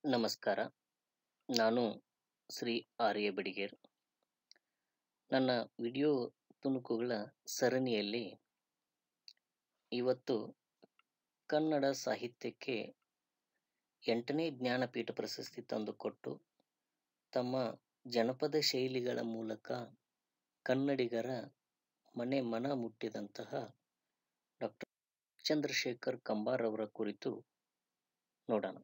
ನಮಸ್ಕಾರ ನಾನು ಶ್ರೀ ಆರ್ಯ ಬಡಿಗೇರ್ ನನ್ನ ವಿಡಿಯೋ ತುಣುಕುಗಳ ಸರಣಿಯಲ್ಲಿ ಇವತ್ತು ಕನ್ನಡ ಸಾಹಿತ್ಯಕ್ಕೆ ಎಂಟನೇ ಜ್ಞಾನಪೀಠ ಪ್ರಶಸ್ತಿ ತಂದುಕೊಟ್ಟು ತಮ್ಮ ಜನಪದ ಶೈಲಿಗಳ ಮೂಲಕ ಕನ್ನಡಿಗರ ಮನೆ ಮನ ಮುಟ್ಟಿದಂತಹ ಡಾಕ್ಟರ್ ಚಂದ್ರಶೇಖರ್ ಕಂಬಾರ್ ಅವರ ಕುರಿತು ನೋಡೋಣ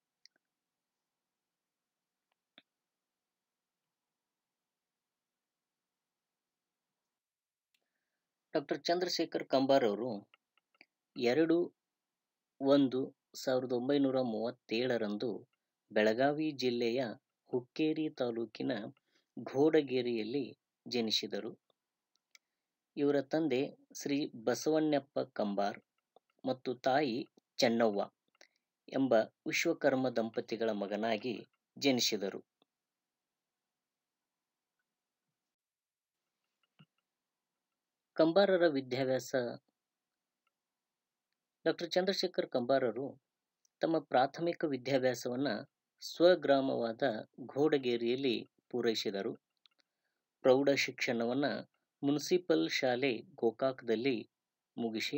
ಡಾಕ್ಟರ್ ಚಂದ್ರಶೇಖರ್ ಕಂಬಾರ್ ಅವರು ಎರಡು ಒಂದು ಸಾವಿರದ ಒಂಬೈನೂರ ಮೂವತ್ತೇಳರಂದು ಬೆಳಗಾವಿ ಜಿಲ್ಲೆಯ ಹುಕ್ಕೇರಿ ತಾಲೂಕಿನ ಘೋಡಗೇರಿಯಲ್ಲಿ ಜನಿಸಿದರು ಇವರ ತಂದೆ ಶ್ರೀ ಬಸವಣ್ಣಪ್ಪ ಕಂಬಾರ್ ಮತ್ತು ತಾಯಿ ಚೆನ್ನವ್ವ ಎಂಬ ವಿಶ್ವಕರ್ಮ ದಂಪತಿಗಳ ಮಗನಾಗಿ ಜನಿಸಿದರು ಕಂಬಾರರ ವಿದ್ಯಾಭ್ಯಾಸ ಡಾಕ್ಟರ್ ಚಂದ್ರಶೇಖರ್ ಕಂಬಾರರು ತಮ್ಮ ಪ್ರಾಥಮಿಕ ವಿದ್ಯಾಭ್ಯಾಸವನ್ನು ಸ್ವಗ್ರಾಮವಾದ ಘೋಡಗೇರಿಯಲ್ಲಿ ಪೂರೈಸಿದರು ಪ್ರೌಢ ಶಿಕ್ಷಣವನ್ನು ಮುನ್ಸಿಪಲ್ ಶಾಲೆ ಗೋಕಾಕ್ದಲ್ಲಿ ಮುಗಿಸಿ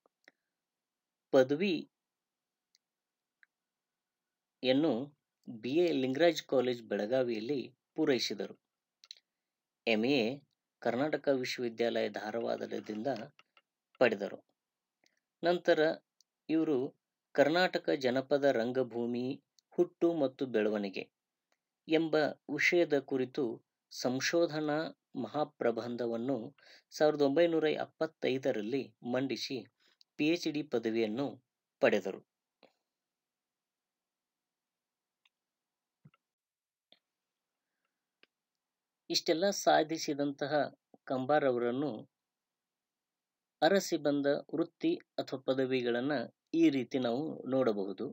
ಪದವಿಯನ್ನು ಬಿ ಎ ಲಿಂಗರಾಜ್ ಕಾಲೇಜ್ ಬೆಳಗಾವಿಯಲ್ಲಿ ಪೂರೈಸಿದರು ಎಂ ಎ ಕರ್ನಾಟಕ ವಿಶ್ವವಿದ್ಯಾಲಯ ಧಾರವಾಡದಿಂದ ಪಡೆದರು ನಂತರ ಇವರು ಕರ್ನಾಟಕ ಜನಪದ ರಂಗಭೂಮಿ ಹುಟ್ಟು ಮತ್ತು ಬೆಳವಣಿಗೆ ಎಂಬ ವಿಷಯದ ಕುರಿತು ಸಂಶೋಧನಾ ಮಹಾಪ್ರಬಂಧವನ್ನು ಸಾವಿರದ ಒಂಬೈನೂರ ಎಪ್ಪತ್ತೈದರಲ್ಲಿ ಮಂಡಿಸಿ ಪಿ ಎಚ್ ಡಿ ಪದವಿಯನ್ನು ಪಡೆದರು ಇಷ್ಟೆಲ್ಲ ಸಾಧಿಸಿದಂತಹ ಕಂಬಾರ್ ಅವರನ್ನು ಅರಸಿ ಬಂದ ವೃತ್ತಿ ಅಥವಾ ಪದವಿಗಳನ್ನು ಈ ರೀತಿ ನಾವು ನೋಡಬಹುದು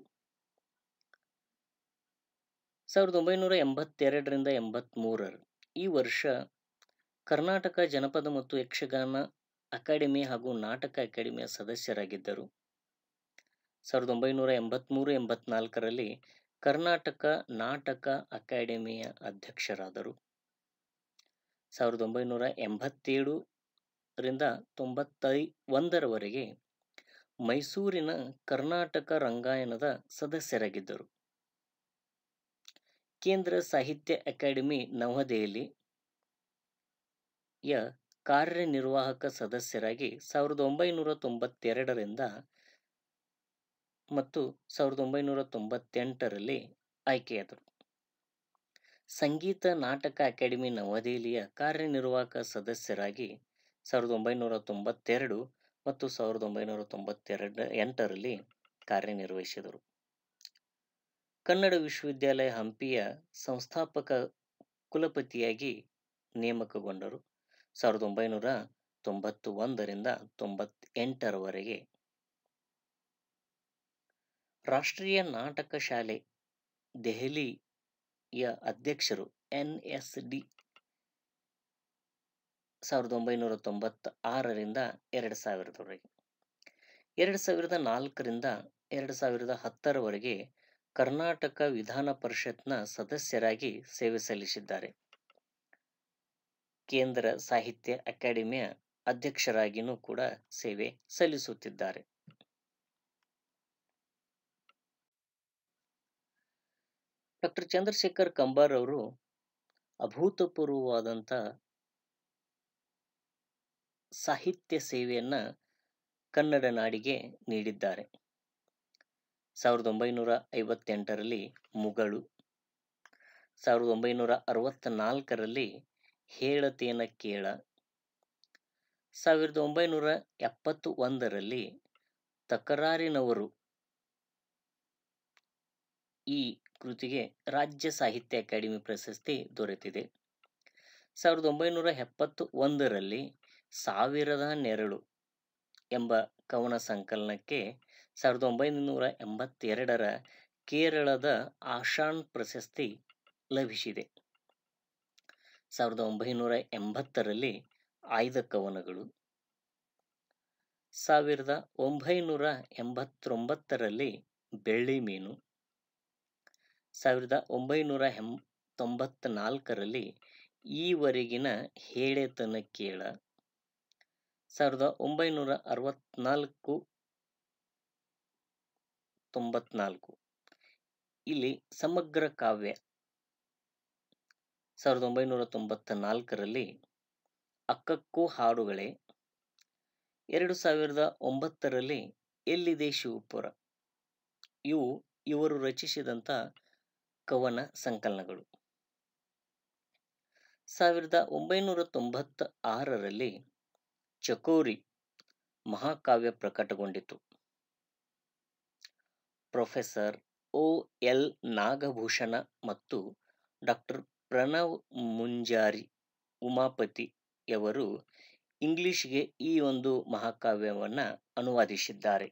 ಸಾವಿರದ ಒಂಬೈನೂರ ಎಂಬತ್ತೆರಡರಿಂದ ಎಂಬತ್ತ್ಮೂರರ ಈ ವರ್ಷ ಕರ್ನಾಟಕ ಜನಪದ ಮತ್ತು ಯಕ್ಷಗಾನ ಅಕಾಡೆಮಿ ಹಾಗೂ ನಾಟಕ ಅಕಾಡೆಮಿಯ ಸದಸ್ಯರಾಗಿದ್ದರು ಸಾವಿರದ ಒಂಬೈನೂರ ಎಂಬತ್ತ್ಮೂರು ಎಂಬತ್ನಾಲ್ಕರಲ್ಲಿ ಕರ್ನಾಟಕ ನಾಟಕ ಅಕಾಡೆಮಿಯ ಅಧ್ಯಕ್ಷರಾದರು ಸಾವಿರದ ಒಂಬೈನೂರ ಎಂಬತ್ತೇಳರಿಂದ ತೊಂಬತ್ತೈ ಒಂದರವರೆಗೆ ಮೈಸೂರಿನ ಕರ್ನಾಟಕ ರಂಗಾಯಣದ ಸದಸ್ಯರಾಗಿದ್ದರು ಕೇಂದ್ರ ಸಾಹಿತ್ಯ ಅಕಾಡೆಮಿ ನವದೆಹಲಿ ಯ ಕಾರ್ಯನಿರ್ವಾಹಕ ಸದಸ್ಯರಾಗಿ ಸಾವಿರದ ಒಂಬೈನೂರ ತೊಂಬತ್ತೆರಡರಿಂದ ಮತ್ತು ಸಾವಿರದ ಒಂಬೈನೂರ ತೊಂಬತ್ತೆಂಟರಲ್ಲಿ ಆಯ್ಕೆಯಾದರು ಸಂಗೀತ ನಾಟಕ ಅಕಾಡೆಮಿ ನವದೆಹಲಿಯ ಕಾರ್ಯನಿರ್ವಾಹಕ ಸದಸ್ಯರಾಗಿ ಸಾವಿರದ ಒಂಬೈನೂರ ತೊಂಬತ್ತೆರಡು ಮತ್ತು ಸಾವಿರದ ಒಂಬೈನೂರ ತೊಂಬತ್ತೆರಡು ಎಂಟರಲ್ಲಿ ಕಾರ್ಯನಿರ್ವಹಿಸಿದರು ಕನ್ನಡ ವಿಶ್ವವಿದ್ಯಾಲಯ ಹಂಪಿಯ ಸಂಸ್ಥಾಪಕ ಕುಲಪತಿಯಾಗಿ ನೇಮಕಗೊಂಡರು ಸಾವಿರದ ಒಂಬೈನೂರ ತೊಂಬತ್ತು ಒಂದರಿಂದ ತೊಂಬತ್ತೆಂಟರವರೆಗೆ ರಾಷ್ಟ್ರೀಯ ನಾಟಕ ಶಾಲೆ ದೆಹಲಿಯ ಅಧ್ಯಕ್ಷರು ಎನ್ ಎಸ್ ಡಿ ಸಾವಿರದ ಒಂಬೈನೂರ ತೊಂಬತ್ತ ಆರರಿಂದ ಎರಡು ಸಾವಿರದವರೆಗೆ ಎರಡು ಸಾವಿರದ ನಾಲ್ಕರಿಂದ ಎರಡು ಸಾವಿರದ ಹತ್ತರವರೆಗೆ ಕರ್ನಾಟಕ ವಿಧಾನ ಪರಿಷತ್ನ ಸದಸ್ಯರಾಗಿ ಸೇವೆ ಸಲ್ಲಿಸಿದ್ದಾರೆ ಕೇಂದ್ರ ಸಾಹಿತ್ಯ ಅಕಾಡೆಮಿಯ ಅಧ್ಯಕ್ಷರಾಗಿಯೂ ಕೂಡ ಸೇವೆ ಸಲ್ಲಿಸುತ್ತಿದ್ದಾರೆ ಡಾಕ್ಟರ್ ಚಂದ್ರಶೇಖರ್ ಕಂಬಾರ್ ಅವರು ಅಭೂತಪೂರ್ವವಾದಂಥ ಸಾಹಿತ್ಯ ಸೇವೆಯನ್ನು ಕನ್ನಡ ನಾಡಿಗೆ ನೀಡಿದ್ದಾರೆ ಸಾವಿರದ ಒಂಬೈನೂರ ಐವತ್ತೆಂಟರಲ್ಲಿ ಮುಗಳು ಸಾವಿರದ ಒಂಬೈನೂರ ಅರವತ್ತ ನಾಲ್ಕರಲ್ಲಿ ಹೇಳತೇನ ಕೇಳ ಸಾವಿರದ ಒಂಬೈನೂರ ಎಪ್ಪತ್ತು ಒಂದರಲ್ಲಿ ತಕರಾರಿನವರು ಈ ಕೃತಿಗೆ ರಾಜ್ಯ ಸಾಹಿತ್ಯ ಅಕಾಡೆಮಿ ಪ್ರಶಸ್ತಿ ದೊರೆತಿದೆ ಸಾವಿರದ ಒಂಬೈನೂರ ಎಪ್ಪತ್ತು ಒಂದರಲ್ಲಿ ಸಾವಿರದ ನೆರಳು ಎಂಬ ಕವನ ಸಂಕಲನಕ್ಕೆ ಸಾವಿರದ ಒಂಬೈನೂರ ಎಂಬತ್ತೆರಡರ ಕೇರಳದ ಆಶಾನ್ ಪ್ರಶಸ್ತಿ ಲಭಿಸಿದೆ ಸಾವಿರದ ಒಂಬೈನೂರ ಎಂಬತ್ತರಲ್ಲಿ ಆಯ್ದ ಕವನಗಳು ಸಾವಿರದ ಒಂಬೈನೂರ ಎಂಬತ್ತೊಂಬತ್ತರಲ್ಲಿ ಬೆಳ್ಳಿ ಮೀನು ಸಾವಿರದ ಒಂಬೈನೂರ ಹೆಂ ತೊಂಬತ್ನಾಲ್ಕರಲ್ಲಿ ಈವರೆಗಿನ ಹೇಳೆತನ ಕೇಳ ಸಾವಿರದ ಒಂಬೈನೂರ ಅರವತ್ನಾಲ್ಕು ತೊಂಬತ್ನಾಲ್ಕು ಇಲ್ಲಿ ಸಮಗ್ರ ಕಾವ್ಯ ಸಾವಿರದ ಒಂಬೈನೂರ ತೊಂಬತ್ತ ನಾಲ್ಕರಲ್ಲಿ ಅಕ್ಕಕ್ಕೂ ಹಾಡುಗಳೇ ಎರಡು ಸಾವಿರದ ಒಂಬತ್ತರಲ್ಲಿ ಎಲ್ಲಿದೆ ಶಿವಪುರ ಇವು ಇವರು ರಚಿಸಿದಂಥ ಕವನ ಸಂಕಲನಗಳು ಸಾವಿರದ ಒಂಬೈನೂರ ತೊಂಬತ್ತ ಆರರಲ್ಲಿ ಚಕೋರಿ ಮಹಾಕಾವ್ಯ ಪ್ರಕಟಗೊಂಡಿತು ಪ್ರೊಫೆಸರ್ ಓ ಎಲ್ ನಾಗಭೂಷಣ ಮತ್ತು ಡಾಕ್ಟರ್ ಪ್ರಣವ್ ಮುಂಜಾರಿ ಉಮಾಪತಿಯವರು ಇಂಗ್ಲಿಷ್ಗೆ ಈ ಒಂದು ಮಹಾಕಾವ್ಯವನ್ನು ಅನುವಾದಿಸಿದ್ದಾರೆ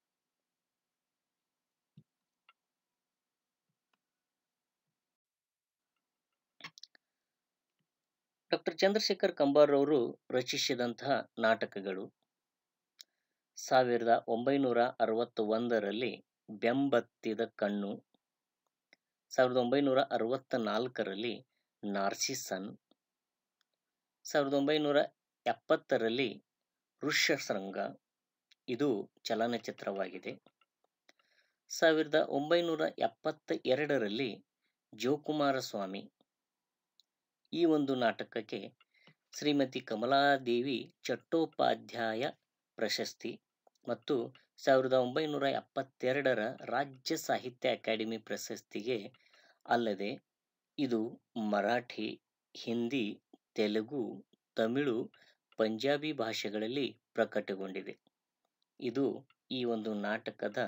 ಡಾಕ್ಟರ್ ಚಂದ್ರಶೇಖರ್ ಕಂಬಾರ್ ಅವರು ರಚಿಸಿದಂತಹ ನಾಟಕಗಳು ಸಾವಿರದ ಒಂಬೈನೂರ ಅರವತ್ತ ಒಂದರಲ್ಲಿ ಬೆಂಬತ್ತಿದ ಕಣ್ಣು ಸಾವಿರದ ಒಂಬೈನೂರ ಅರವತ್ತ ನಾಲ್ಕರಲ್ಲಿ ನಾರ್ಸಿಸನ್ ಸಾವಿರದ ಒಂಬೈನೂರ ಎಪ್ಪತ್ತರಲ್ಲಿ ಋಷ್ಯಶೃಂಗ ಇದು ಚಲನಚಿತ್ರವಾಗಿದೆ ಸಾವಿರದ ಒಂಬೈನೂರ ಎಪ್ಪತ್ತ ಎರಡರಲ್ಲಿ ಜೋಕುಮಾರ ಸ್ವಾಮಿ ಈ ಒಂದು ನಾಟಕಕ್ಕೆ ಶ್ರೀಮತಿ ಕಮಲಾದೇವಿ ಚಟ್ಟೋಪಾಧ್ಯಾಯ ಪ್ರಶಸ್ತಿ ಮತ್ತು ಸಾವಿರದ ಒಂಬೈನೂರ ಎಪ್ಪತ್ತೆರಡರ ರಾಜ್ಯ ಸಾಹಿತ್ಯ ಅಕಾಡೆಮಿ ಪ್ರಶಸ್ತಿಗೆ ಅಲ್ಲದೆ ಇದು ಮರಾಠಿ ಹಿಂದಿ ತೆಲುಗು ತಮಿಳು ಪಂಜಾಬಿ ಭಾಷೆಗಳಲ್ಲಿ ಪ್ರಕಟಗೊಂಡಿದೆ ಇದು ಈ ಒಂದು ನಾಟಕದ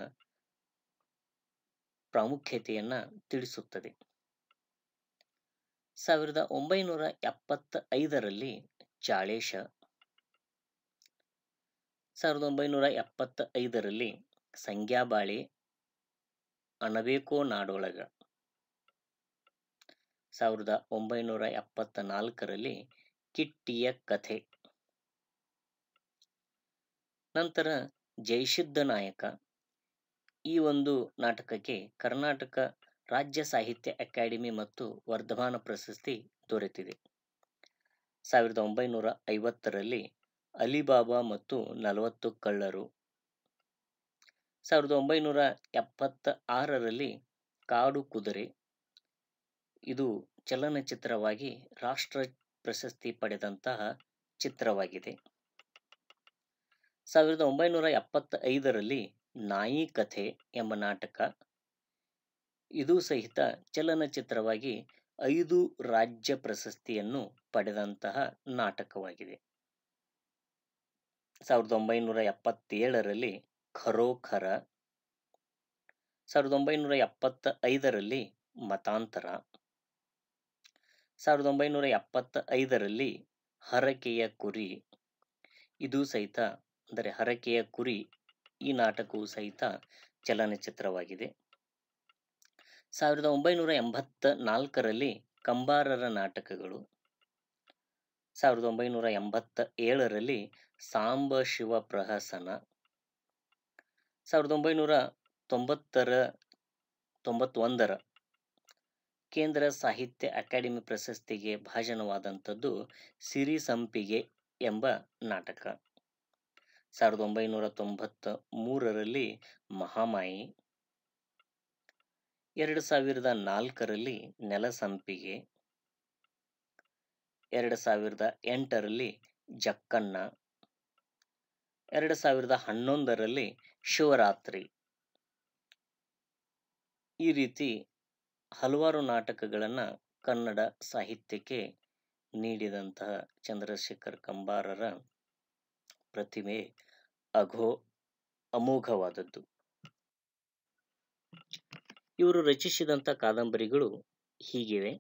ಪ್ರಾಮುಖ್ಯತೆಯನ್ನು ತಿಳಿಸುತ್ತದೆ ಸಾವಿರದ ಒಂಬೈನೂರ ಎಪ್ಪತ್ತ ಐದರಲ್ಲಿ ಚಾಳೇಶ ಸಾವಿರದ ಒಂಬೈನೂರ ಎಪ್ಪತ್ತ ಐದರಲ್ಲಿ ಸಂಗ್ಯಾಬಾಳೆ ಅಣಬೇಕೋ ನಾಡೊಳಗ ಸಾವಿರದ ಒಂಬೈನೂರ ಎಪ್ಪತ್ತ ನಾಲ್ಕರಲ್ಲಿ ಕಿಟ್ಟಿಯ ಕಥೆ ನಂತರ ಜಯಸಿದ್ಧ ನಾಯಕ ಈ ಒಂದು ನಾಟಕಕ್ಕೆ ಕರ್ನಾಟಕ ರಾಜ್ಯ ಸಾಹಿತ್ಯ ಅಕಾಡೆಮಿ ಮತ್ತು ವರ್ಧಮಾನ ಪ್ರಶಸ್ತಿ ದೊರೆತಿದೆ ಸಾವಿರದ ಒಂಬೈನೂರ ಐವತ್ತರಲ್ಲಿ ಅಲಿಬಾಬಾ ಮತ್ತು ನಲವತ್ತು ಕಳ್ಳರು ಸಾವಿರದ ಒಂಬೈನೂರ ಎಪ್ಪತ್ತ ಆರರಲ್ಲಿ ಕಾಡು ಕುದುರೆ ಇದು ಚಲನಚಿತ್ರವಾಗಿ ರಾಷ್ಟ್ರ ಪ್ರಶಸ್ತಿ ಪಡೆದಂತಹ ಚಿತ್ರವಾಗಿದೆ ಸಾವಿರದ ಒಂಬೈನೂರ ಎಪ್ಪತ್ತ ಐದರಲ್ಲಿ ನಾಯಿ ಕಥೆ ಎಂಬ ನಾಟಕ ಇದು ಸಹಿತ ಚಲನಚಿತ್ರವಾಗಿ ಐದು ರಾಜ್ಯ ಪ್ರಶಸ್ತಿಯನ್ನು ಪಡೆದಂತಹ ನಾಟಕವಾಗಿದೆ ಸಾವಿರದ ಒಂಬೈನೂರ ಎಪ್ಪತ್ತೇಳರಲ್ಲಿ ಖರೋಖರ ಸಾವಿರದ ಒಂಬೈನೂರ ಎಪ್ಪತ್ತ ಐದರಲ್ಲಿ ಮತಾಂತರ ಸಾವಿರದ ಒಂಬೈನೂರ ಎಪ್ಪತ್ತ ಐದರಲ್ಲಿ ಹರಕೆಯ ಕುರಿ ಇದು ಸಹಿತ ಅಂದರೆ ಹರಕೆಯ ಕುರಿ ಈ ನಾಟಕವು ಸಹಿತ ಚಲನಚಿತ್ರವಾಗಿದೆ ಸಾವಿರದ ಒಂಬೈನೂರ ಎಂಬತ್ತ ನಾಲ್ಕರಲ್ಲಿ ಕಂಬಾರರ ನಾಟಕಗಳು ಸಾವಿರದ ಒಂಬೈನೂರ ಎಂಬತ್ತ ಏಳರಲ್ಲಿ ಸಾಂಬ ಶಿವ ಪ್ರಹಸನ ಸಾವಿರದ ಒಂಬೈನೂರ ತೊಂಬತ್ತರ ತೊಂಬತ್ತೊಂದರ ಕೇಂದ್ರ ಸಾಹಿತ್ಯ ಅಕಾಡೆಮಿ ಪ್ರಶಸ್ತಿಗೆ ಭಾಜನವಾದಂಥದ್ದು ಸಿರಿ ಸಂಪಿಗೆ ಎಂಬ ನಾಟಕ ಸಾವಿರದ ಒಂಬೈನೂರ ತೊಂಬತ್ತ ಮೂರರಲ್ಲಿ ಮಹಾಮಾಯಿ ಎರಡು ಸಾವಿರದ ನಾಲ್ಕರಲ್ಲಿ ನೆಲಸಂಪಿಗೆ ಎರಡು ಸಾವಿರದ ಎಂಟರಲ್ಲಿ ಜಕ್ಕಣ್ಣ ಎರಡು ಸಾವಿರದ ಹನ್ನೊಂದರಲ್ಲಿ ಶಿವರಾತ್ರಿ ಈ ರೀತಿ ಹಲವಾರು ನಾಟಕಗಳನ್ನು ಕನ್ನಡ ಸಾಹಿತ್ಯಕ್ಕೆ ನೀಡಿದಂತಹ ಚಂದ್ರಶೇಖರ್ ಕಂಬಾರರ ಪ್ರತಿಮೆ ಅಘೋ ಅಮೋಘವಾದದ್ದು ಇವರು ರಚಿಸಿದಂಥ ಕಾದಂಬರಿಗಳು ಹೀಗಿವೆ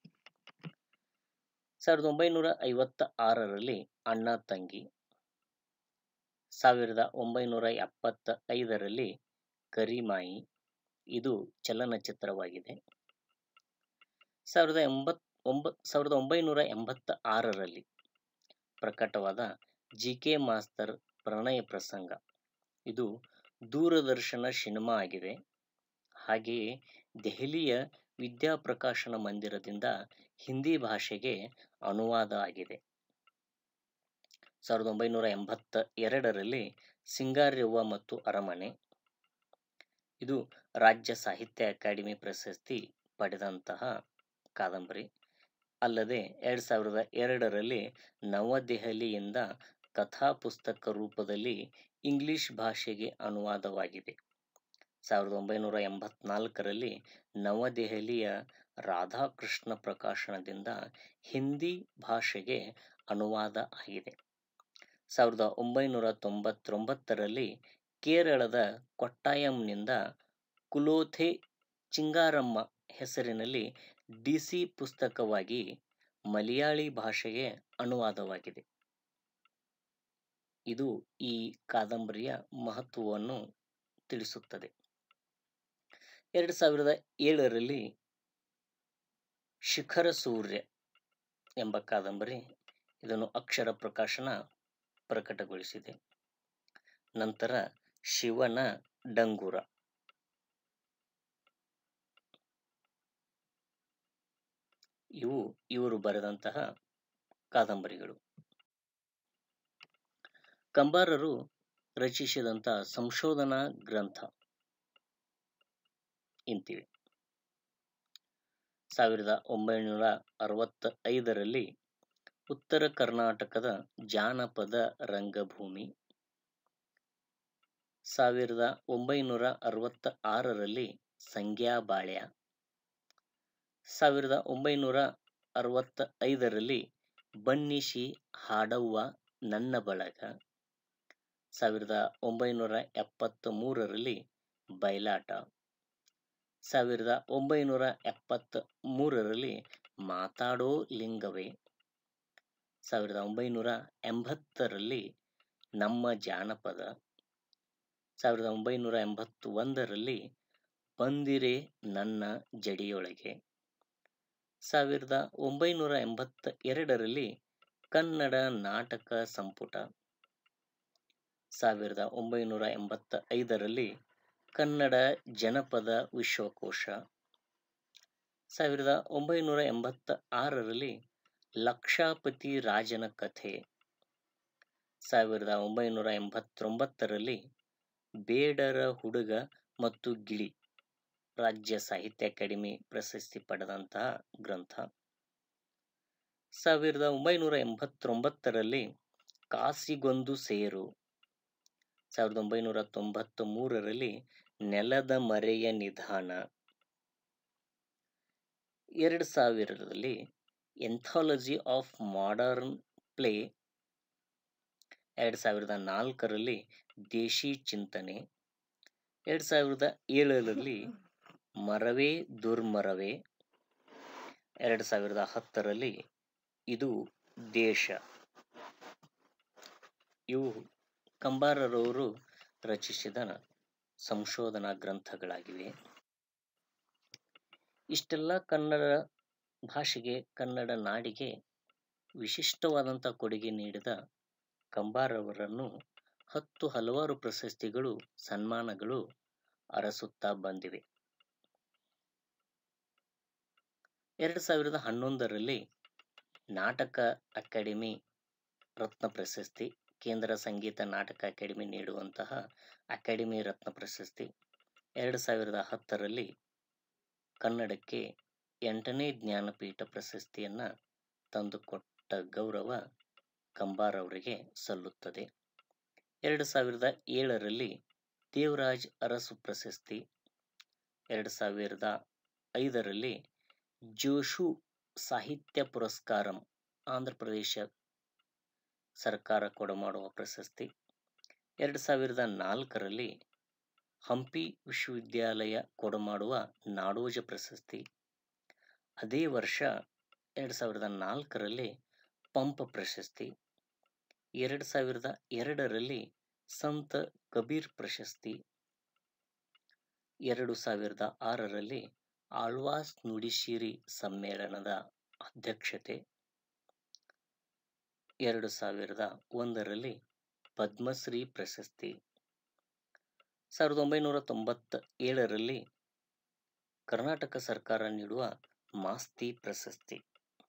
ಸಾವಿರದ ಒಂಬೈನೂರ ಐವತ್ತ ಆರರಲ್ಲಿ ಅಣ್ಣ ತಂಗಿ ಸಾವಿರದ ಒಂಬೈನೂರ ಎಪ್ಪತ್ತ ಐದರಲ್ಲಿ ಕರಿಮಾಯಿ ಇದು ಚಲನಚಿತ್ರವಾಗಿದೆ ಸಾವಿರದ ಎಂಬತ್ ಒಂಬ ಸಾವಿರದ ಒಂಬೈನೂರ ಎಂಬತ್ತ ಆರರಲ್ಲಿ ಪ್ರಕಟವಾದ ಜಿ ಕೆ ಮಾಸ್ತರ್ ಪ್ರಣಯ ಪ್ರಸಂಗ ಇದು ದೂರದರ್ಶನ ಸಿನಿಮಾ ಆಗಿದೆ ಹಾಗೆಯೇ ದೆಹಲಿಯ ವಿದ್ಯಾಪ್ರಕಾಶನ ಮಂದಿರದಿಂದ ಹಿಂದಿ ಭಾಷೆಗೆ ಅನುವಾದ ಆಗಿದೆ ಸಾವಿರದ ಒಂಬೈನೂರ ಎಂಬತ್ತ ಎರಡರಲ್ಲಿ ಸಿಂಗಾರ್ಯವ್ವ ಮತ್ತು ಅರಮನೆ ಇದು ರಾಜ್ಯ ಸಾಹಿತ್ಯ ಅಕಾಡೆಮಿ ಪ್ರಶಸ್ತಿ ಪಡೆದಂತಹ ಕಾದಂಬರಿ ಅಲ್ಲದೆ ಎರಡು ಸಾವಿರದ ಎರಡರಲ್ಲಿ ನವದೆಹಲಿಯಿಂದ ಕಥಾ ಪುಸ್ತಕ ರೂಪದಲ್ಲಿ ಇಂಗ್ಲಿಷ್ ಭಾಷೆಗೆ ಅನುವಾದವಾಗಿದೆ ಸಾವಿರದ ಒಂಬೈನೂರ ಎಂಬತ್ನಾಲ್ಕರಲ್ಲಿ ನವದೆಹಲಿಯ ರಾಧಾಕೃಷ್ಣ ಪ್ರಕಾಶನದಿಂದ ಹಿಂದಿ ಭಾಷೆಗೆ ಅನುವಾದ ಆಗಿದೆ ಸಾವಿರದ ಒಂಬೈನೂರ ತೊಂಬತ್ತೊಂಬತ್ತರಲ್ಲಿ ಕೇರಳದ ಕೊಟ್ಟಾಯಂನಿಂದ ಕುಲೋಥೆ ಚಿಂಗಾರಮ್ಮ ಹೆಸರಿನಲ್ಲಿ ಡಿಸಿ ಪುಸ್ತಕವಾಗಿ ಮಲಯಾಳಿ ಭಾಷೆಗೆ ಅನುವಾದವಾಗಿದೆ ಇದು ಈ ಕಾದಂಬರಿಯ ಮಹತ್ವವನ್ನು ತಿಳಿಸುತ್ತದೆ ಎರಡು ಸಾವಿರದ ಏಳರಲ್ಲಿ ಶಿಖರ ಸೂರ್ಯ ಎಂಬ ಕಾದಂಬರಿ ಇದನ್ನು ಅಕ್ಷರ ಪ್ರಕಾಶನ ಪ್ರಕಟಗೊಳಿಸಿದೆ ನಂತರ ಶಿವನ ಡಂಗುರ ಇವು ಇವರು ಬರೆದಂತಹ ಕಾದಂಬರಿಗಳು ಕಂಬಾರರು ರಚಿಸಿದಂತಹ ಸಂಶೋಧನಾ ಗ್ರಂಥ ಇಂತಿವೆ ಸಾವಿರದ ಒಂಬೈನೂರ ಅರವತ್ತ ಐದರಲ್ಲಿ ಉತ್ತರ ಕರ್ನಾಟಕದ ಜಾನಪದ ರಂಗಭೂಮಿ ಸಾವಿರದ ಒಂಬೈನೂರ ಅರವತ್ತ ಆರರಲ್ಲಿ ಸಂಗ್ಯಾಬಾಳ್ಯ ಸಾವಿರದ ಒಂಬೈನೂರ ಅರವತ್ತ ಐದರಲ್ಲಿ ಬನ್ನಿಶಿ ಹಾಡವ್ವ ನನ್ನ ಬಳಗ ಸಾವಿರದ ಒಂಬೈನೂರ ಎಪ್ಪತ್ತ ಮೂರರಲ್ಲಿ ಬಯಲಾಟ ಸಾವಿರದ ಒಂಬೈನೂರ ಎಪ್ಪತ್ತ ಮೂರರಲ್ಲಿ ಮಾತಾಡೋ ಲಿಂಗವೇ ಸಾವಿರದ ಒಂಬೈನೂರ ಎಂಬತ್ತರಲ್ಲಿ ನಮ್ಮ ಜಾನಪದ ಸಾವಿರದ ಒಂಬೈನೂರ ಎಂಬತ್ತು ಒಂದರಲ್ಲಿ ಬಂದಿರೆ ನನ್ನ ಜಡಿಯೊಳಗೆ ಸಾವಿರದ ಒಂಬೈನೂರ ಎಂಬತ್ತ ಎರಡರಲ್ಲಿ ಕನ್ನಡ ನಾಟಕ ಸಂಪುಟ ಸಾವಿರದ ಒಂಬೈನೂರ ಎಂಬತ್ತ ಐದರಲ್ಲಿ ಕನ್ನಡ ಜನಪದ ವಿಶ್ವಕೋಶ ಸಾವಿರದ ಒಂಬೈನೂರ ಎಂಬತ್ತ ಆರರಲ್ಲಿ ಲಕ್ಷಾಪತಿ ರಾಜನ ಕಥೆ ಸಾವಿರದ ಒಂಬೈನೂರ ಎಂಬತ್ತೊಂಬತ್ತರಲ್ಲಿ ಬೇಡರ ಹುಡುಗ ಮತ್ತು ಗಿಳಿ ರಾಜ್ಯ ಸಾಹಿತ್ಯ ಅಕಾಡೆಮಿ ಪ್ರಶಸ್ತಿ ಪಡೆದಂತಹ ಗ್ರಂಥ ಸಾವಿರದ ಒಂಬೈನೂರ ಎಂಬತ್ತೊಂಬತ್ತರಲ್ಲಿ ಕಾಸಿಗೊಂದು ಸೇರು ಸಾವಿರದ ಒಂಬೈನೂರ ತೊಂಬತ್ತ ಮೂರರಲ್ಲಿ ನೆಲದ ಮರೆಯ ನಿಧಾನ ಎರಡು ಸಾವಿರದಲ್ಲಿ ಎಂಥಾಲಜಿ ಆಫ್ ಮಾಡರ್ನ್ ಪ್ಲೇ ಎರಡು ಸಾವಿರದ ನಾಲ್ಕರಲ್ಲಿ ದೇಶಿ ಚಿಂತನೆ ಎರಡು ಸಾವಿರದ ಏಳರಲ್ಲಿ ಮರವೇ ದುರ್ಮರವೇ ಎರಡು ಸಾವಿರದ ಹತ್ತರಲ್ಲಿ ಇದು ದೇಶ ಇವು ಕಂಬಾರರವರು ರಚಿಸಿದ ಸಂಶೋಧನಾ ಗ್ರಂಥಗಳಾಗಿವೆ ಇಷ್ಟೆಲ್ಲ ಕನ್ನಡ ಭಾಷೆಗೆ ಕನ್ನಡ ನಾಡಿಗೆ ವಿಶಿಷ್ಟವಾದಂಥ ಕೊಡುಗೆ ನೀಡಿದ ಕಂಬಾರವರನ್ನು ಹತ್ತು ಹಲವಾರು ಪ್ರಶಸ್ತಿಗಳು ಸನ್ಮಾನಗಳು ಅರಸುತ್ತಾ ಬಂದಿವೆ ಎರಡು ಸಾವಿರದ ಹನ್ನೊಂದರಲ್ಲಿ ನಾಟಕ ಅಕಾಡೆಮಿ ರತ್ನ ಪ್ರಶಸ್ತಿ ಕೇಂದ್ರ ಸಂಗೀತ ನಾಟಕ ಅಕಾಡೆಮಿ ನೀಡುವಂತಹ ಅಕಾಡೆಮಿ ರತ್ನ ಪ್ರಶಸ್ತಿ ಎರಡು ಸಾವಿರದ ಹತ್ತರಲ್ಲಿ ಕನ್ನಡಕ್ಕೆ ಎಂಟನೇ ಜ್ಞಾನಪೀಠ ಪ್ರಶಸ್ತಿಯನ್ನು ತಂದುಕೊಟ್ಟ ಗೌರವ ಕಂಬಾರವರಿಗೆ ಸಲ್ಲುತ್ತದೆ ಎರಡು ಸಾವಿರದ ಏಳರಲ್ಲಿ ದೇವರಾಜ್ ಅರಸು ಪ್ರಶಸ್ತಿ ಎರಡು ಸಾವಿರದ ಐದರಲ್ಲಿ ಜೋಶು ಸಾಹಿತ್ಯ ಪುರಸ್ಕಾರಂ ಆಂಧ್ರ ಪ್ರದೇಶ ಸರ್ಕಾರ ಕೊಡಮಾಡುವ ಪ್ರಶಸ್ತಿ ಎರಡು ಸಾವಿರದ ನಾಲ್ಕರಲ್ಲಿ ಹಂಪಿ ವಿಶ್ವವಿದ್ಯಾಲಯ ಕೊಡಮಾಡುವ ನಾಡೋಜ ಪ್ರಶಸ್ತಿ ಅದೇ ವರ್ಷ ಎರಡು ಸಾವಿರದ ನಾಲ್ಕರಲ್ಲಿ ಪಂಪ ಪ್ರಶಸ್ತಿ ಎರಡು ಸಾವಿರದ ಎರಡರಲ್ಲಿ ಸಂತ ಕಬೀರ್ ಪ್ರಶಸ್ತಿ ಎರಡು ಸಾವಿರದ ಆರರಲ್ಲಿ ಆಳ್ವಾಸ್ ನುಡಿಶಿರಿ ಸಮ್ಮೇಳನದ ಅಧ್ಯಕ್ಷತೆ ಎರಡು ಸಾವಿರದ ಒಂದರಲ್ಲಿ ಪದ್ಮಶ್ರೀ ಪ್ರಶಸ್ತಿ ಸಾವಿರದ ಒಂಬೈನೂರ ತೊಂಬತ್ತ ಏಳರಲ್ಲಿ ಕರ್ನಾಟಕ ಸರ್ಕಾರ ನೀಡುವ ಮಾಸ್ತಿ ಪ್ರಶಸ್ತಿ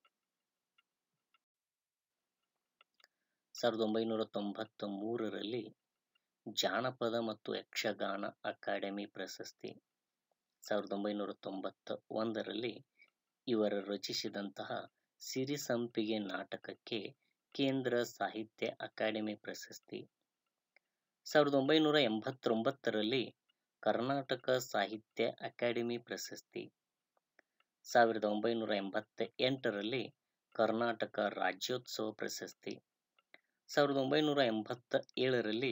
ಸಾವಿರದ ಒಂಬೈನೂರ ತೊಂಬತ್ತ ಮೂರರಲ್ಲಿ ಜಾನಪದ ಮತ್ತು ಯಕ್ಷಗಾನ ಅಕಾಡೆಮಿ ಪ್ರಶಸ್ತಿ ಸಾವಿರದ ಒಂಬೈನೂರ ತೊಂಬತ್ತ ಒಂದರಲ್ಲಿ ಇವರು ರಚಿಸಿದಂತಹ ಸಿರಿಸಂಪಿಗೆ ನಾಟಕಕ್ಕೆ ಕೇಂದ್ರ ಸಾಹಿತ್ಯ ಅಕಾಡೆಮಿ ಪ್ರಶಸ್ತಿ ಸಾವಿರದ ಒಂಬೈನೂರ ಎಂಬತ್ತೊಂಬತ್ತರಲ್ಲಿ ಕರ್ನಾಟಕ ಸಾಹಿತ್ಯ ಅಕಾಡೆಮಿ ಪ್ರಶಸ್ತಿ ಸಾವಿರದ ಒಂಬೈನೂರ ಎಂಬತ್ತ ಎಂಟರಲ್ಲಿ ಕರ್ನಾಟಕ ರಾಜ್ಯೋತ್ಸವ ಪ್ರಶಸ್ತಿ ಸಾವಿರದ ಒಂಬೈನೂರ ಎಂಬತ್ತ ಏಳರಲ್ಲಿ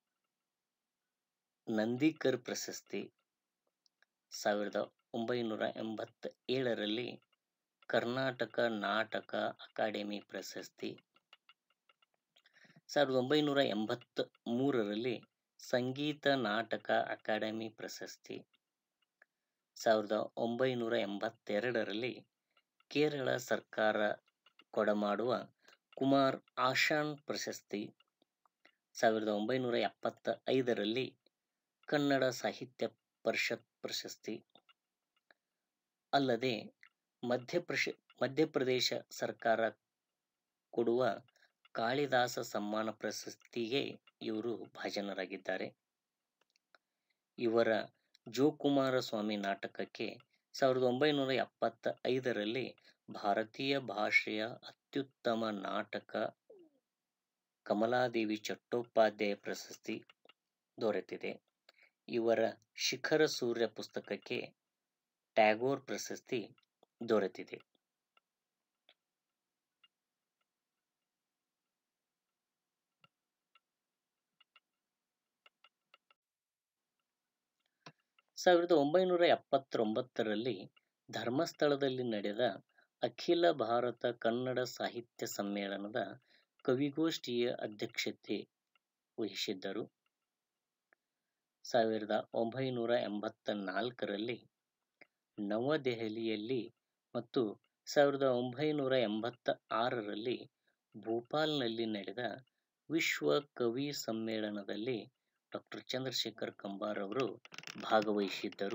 ನಂದಿಕರ್ ಪ್ರಶಸ್ತಿ ಸಾವಿರದ ಒಂಬೈನೂರ ಎಂಬತ್ತ ಏಳರಲ್ಲಿ ಕರ್ನಾಟಕ ನಾಟಕ ಅಕಾಡೆಮಿ ಪ್ರಶಸ್ತಿ ಸಾವಿರದ ಒಂಬೈನೂರ ಎಂಬತ್ತ ಮೂರರಲ್ಲಿ ಸಂಗೀತ ನಾಟಕ ಅಕಾಡೆಮಿ ಪ್ರಶಸ್ತಿ ಸಾವಿರದ ಒಂಬೈನೂರ ಎಂಬತ್ತೆರಡರಲ್ಲಿ ಕೇರಳ ಸರ್ಕಾರ ಕೊಡಮಾಡುವ ಕುಮಾರ್ ಆಶಾನ್ ಪ್ರಶಸ್ತಿ ಸಾವಿರದ ಒಂಬೈನೂರ ಎಪ್ಪತ್ತ ಐದರಲ್ಲಿ ಕನ್ನಡ ಸಾಹಿತ್ಯ ಪರಿಷತ್ ಪ್ರಶಸ್ತಿ ಅಲ್ಲದೆ ಮಧ್ಯಪ್ರಶ ಮಧ್ಯಪ್ರದೇಶ ಸರ್ಕಾರ ಕೊಡುವ ಕಾಳಿದಾಸ ಸಮ್ಮಾನ ಪ್ರಶಸ್ತಿಗೆ ಇವರು ಭಾಜನರಾಗಿದ್ದಾರೆ ಇವರ ಜೋಕುಮಾರ ಸ್ವಾಮಿ ನಾಟಕಕ್ಕೆ ಸಾವಿರದ ಒಂಬೈನೂರ ಎಪ್ಪತ್ತ ಐದರಲ್ಲಿ ಭಾರತೀಯ ಭಾಷೆಯ ಅತ್ಯುತ್ತಮ ನಾಟಕ ಕಮಲಾದೇವಿ ಚಟ್ಟೋಪಾಧ್ಯಾಯ ಪ್ರಶಸ್ತಿ ದೊರೆತಿದೆ ಇವರ ಶಿಖರ ಸೂರ್ಯ ಪುಸ್ತಕಕ್ಕೆ ಟ್ಯಾಗೋರ್ ಪ್ರಶಸ್ತಿ ದೊರೆತಿದೆ ಸಾವಿರದ ಒಂಬೈನೂರ ಎಪ್ಪತ್ತೊಂಬತ್ತರಲ್ಲಿ ಧರ್ಮಸ್ಥಳದಲ್ಲಿ ನಡೆದ ಅಖಿಲ ಭಾರತ ಕನ್ನಡ ಸಾಹಿತ್ಯ ಸಮ್ಮೇಳನದ ಕವಿಗೋಷ್ಠಿಯ ಅಧ್ಯಕ್ಷತೆ ವಹಿಸಿದ್ದರು ಸಾವಿರದ ಒಂಬೈನೂರ ಎಂಬತ್ತ ನಾಲ್ಕರಲ್ಲಿ ನವದೆಹಲಿಯಲ್ಲಿ ಮತ್ತು ಸಾವಿರದ ಒಂಬೈನೂರ ಎಂಬತ್ತ ಆರರಲ್ಲಿ ಭೋಪಾಲ್ನಲ್ಲಿ ನಡೆದ ವಿಶ್ವ ಕವಿ ಸಮ್ಮೇಳನದಲ್ಲಿ ಡಾಕ್ಟರ್ ಚಂದ್ರಶೇಖರ್ ಕಂಬಾರ್ ಅವರು ಭಾಗವಹಿಸಿದ್ದರು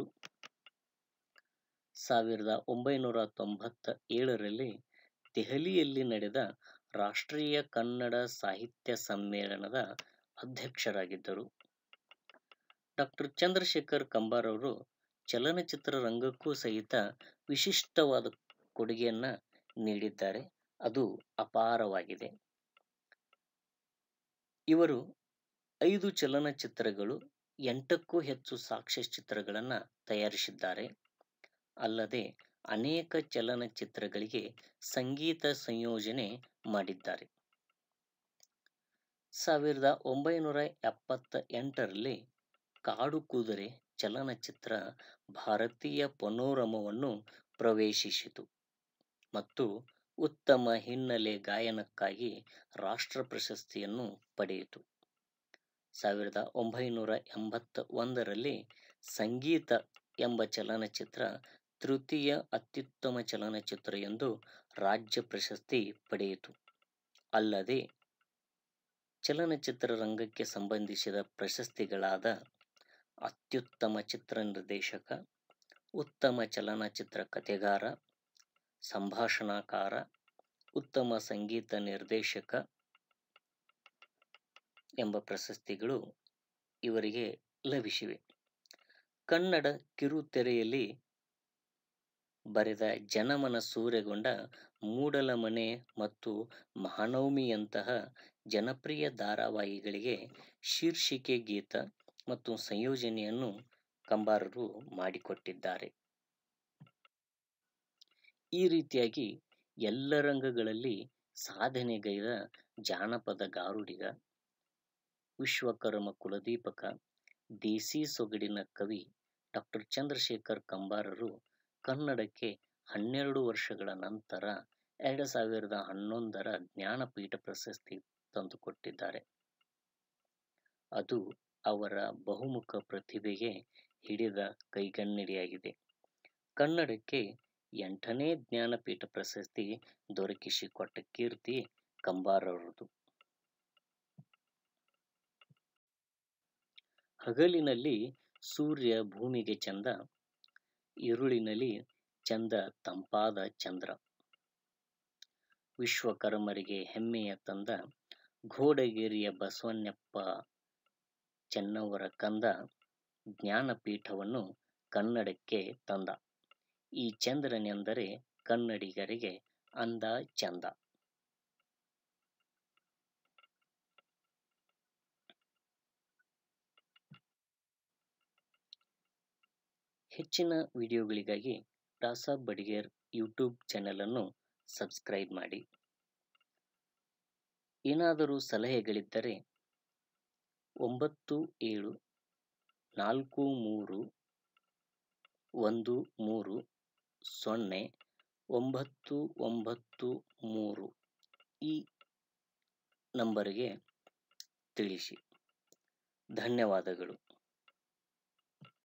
ಸಾವಿರದ ಒಂಬೈನೂರ ತೊಂಬತ್ತ ಏಳರಲ್ಲಿ ದೆಹಲಿಯಲ್ಲಿ ನಡೆದ ರಾಷ್ಟ್ರೀಯ ಕನ್ನಡ ಸಾಹಿತ್ಯ ಸಮ್ಮೇಳನದ ಅಧ್ಯಕ್ಷರಾಗಿದ್ದರು ಡಾಕ್ಟರ್ ಚಂದ್ರಶೇಖರ್ ಕಂಬಾರ್ ಅವರು ಚಲನಚಿತ್ರ ರಂಗಕ್ಕೂ ಸಹಿತ ವಿಶಿಷ್ಟವಾದ ಕೊಡುಗೆಯನ್ನ ನೀಡಿದ್ದಾರೆ ಅದು ಅಪಾರವಾಗಿದೆ ಇವರು ಐದು ಚಲನಚಿತ್ರಗಳು ಎಂಟಕ್ಕೂ ಹೆಚ್ಚು ಸಾಕ್ಷ್ಯಚಿತ್ರಗಳನ್ನು ತಯಾರಿಸಿದ್ದಾರೆ ಅಲ್ಲದೆ ಅನೇಕ ಚಲನಚಿತ್ರಗಳಿಗೆ ಸಂಗೀತ ಸಂಯೋಜನೆ ಮಾಡಿದ್ದಾರೆ ಸಾವಿರದ ಒಂಬೈನೂರ ಎಪ್ಪತ್ತ ಎಂಟರಲ್ಲಿ ಕಾಡು ಕುದುರೆ ಚಲನಚಿತ್ರ ಭಾರತೀಯ ಪನೋರಮವನ್ನು ಪ್ರವೇಶಿಸಿತು ಮತ್ತು ಉತ್ತಮ ಹಿನ್ನೆಲೆ ಗಾಯನಕ್ಕಾಗಿ ರಾಷ್ಟ್ರ ಪ್ರಶಸ್ತಿಯನ್ನು ಪಡೆಯಿತು ಸಾವಿರದ ಒಂಬೈನೂರ ಎಂಬತ್ತ ಒಂದರಲ್ಲಿ ಸಂಗೀತ ಎಂಬ ಚಲನಚಿತ್ರ ತೃತೀಯ ಅತ್ಯುತ್ತಮ ಚಲನಚಿತ್ರ ಎಂದು ರಾಜ್ಯ ಪ್ರಶಸ್ತಿ ಪಡೆಯಿತು ಅಲ್ಲದೆ ಚಲನಚಿತ್ರ ರಂಗಕ್ಕೆ ಸಂಬಂಧಿಸಿದ ಪ್ರಶಸ್ತಿಗಳಾದ ಅತ್ಯುತ್ತಮ ಚಿತ್ರ ನಿರ್ದೇಶಕ ಉತ್ತಮ ಚಲನಚಿತ್ರ ಕಥೆಗಾರ ಸಂಭಾಷಣಾಕಾರ ಉತ್ತಮ ಸಂಗೀತ ನಿರ್ದೇಶಕ ಎಂಬ ಪ್ರಶಸ್ತಿಗಳು ಇವರಿಗೆ ಲಭಿಸಿವೆ ಕನ್ನಡ ಕಿರುತೆರೆಯಲ್ಲಿ ಬರೆದ ಜನಮನ ಸೂರೆಗೊಂಡ ಮೂಡಲಮನೆ ಮತ್ತು ಮಹಾನವಮಿಯಂತಹ ಜನಪ್ರಿಯ ಧಾರಾವಾಹಿಗಳಿಗೆ ಶೀರ್ಷಿಕೆ ಗೀತ ಮತ್ತು ಸಂಯೋಜನೆಯನ್ನು ಕಂಬಾರರು ಮಾಡಿಕೊಟ್ಟಿದ್ದಾರೆ ಈ ರೀತಿಯಾಗಿ ಎಲ್ಲ ರಂಗಗಳಲ್ಲಿ ಸಾಧನೆಗೈದ ಜಾನಪದ ಗಾರುಡಿಗ ವಿಶ್ವಕರ್ಮ ಕುಲದೀಪಕ ದೇಸಿ ಸೊಗಡಿನ ಕವಿ ಡಾಕ್ಟರ್ ಚಂದ್ರಶೇಖರ್ ಕಂಬಾರರು ಕನ್ನಡಕ್ಕೆ ಹನ್ನೆರಡು ವರ್ಷಗಳ ನಂತರ ಎರಡು ಸಾವಿರದ ಹನ್ನೊಂದರ ಜ್ಞಾನಪೀಠ ಪ್ರಶಸ್ತಿ ತಂದುಕೊಟ್ಟಿದ್ದಾರೆ ಅದು ಅವರ ಬಹುಮುಖ ಪ್ರತಿಭೆಗೆ ಹಿಡಿದ ಕೈಗನ್ನಡಿಯಾಗಿದೆ ಕನ್ನಡಕ್ಕೆ ಎಂಟನೇ ಜ್ಞಾನಪೀಠ ಪ್ರಶಸ್ತಿ ದೊರಕಿಸಿಕೊಟ್ಟ ಕೀರ್ತಿ ಕಂಬಾರವರದು ಹಗಲಿನಲ್ಲಿ ಸೂರ್ಯ ಭೂಮಿಗೆ ಚಂದ ಇರುಳಿನಲ್ಲಿ ಚಂದ ತಂಪಾದ ಚಂದ್ರ ವಿಶ್ವಕರ್ಮರಿಗೆ ಹೆಮ್ಮೆಯ ತಂದ ಘೋಡಗೇರಿಯ ಬಸವಣ್ಣಪ್ಪ ಚೆನ್ನವರ ಕಂದ ಜ್ಞಾನಪೀಠವನ್ನು ಕನ್ನಡಕ್ಕೆ ತಂದ ಈ ಚಂದ್ರನೆಂದರೆ ಕನ್ನಡಿಗರಿಗೆ ಅಂದ ಚಂದ ಹೆಚ್ಚಿನ ವಿಡಿಯೋಗಳಿಗಾಗಿ ರಾಸ ಬಡಿಗೇರ್ ಯೂಟ್ಯೂಬ್ ಚಾನಲನ್ನು ಸಬ್ಸ್ಕ್ರೈಬ್ ಮಾಡಿ ಏನಾದರೂ ಸಲಹೆಗಳಿದ್ದರೆ ಒಂಬತ್ತು ಏಳು ನಾಲ್ಕು ಮೂರು ಒಂದು ಮೂರು ಸೊನ್ನೆ ಒಂಬತ್ತು ಒಂಬತ್ತು ಮೂರು ಈ ನಂಬರಿಗೆ ತಿಳಿಸಿ ಧನ್ಯವಾದಗಳು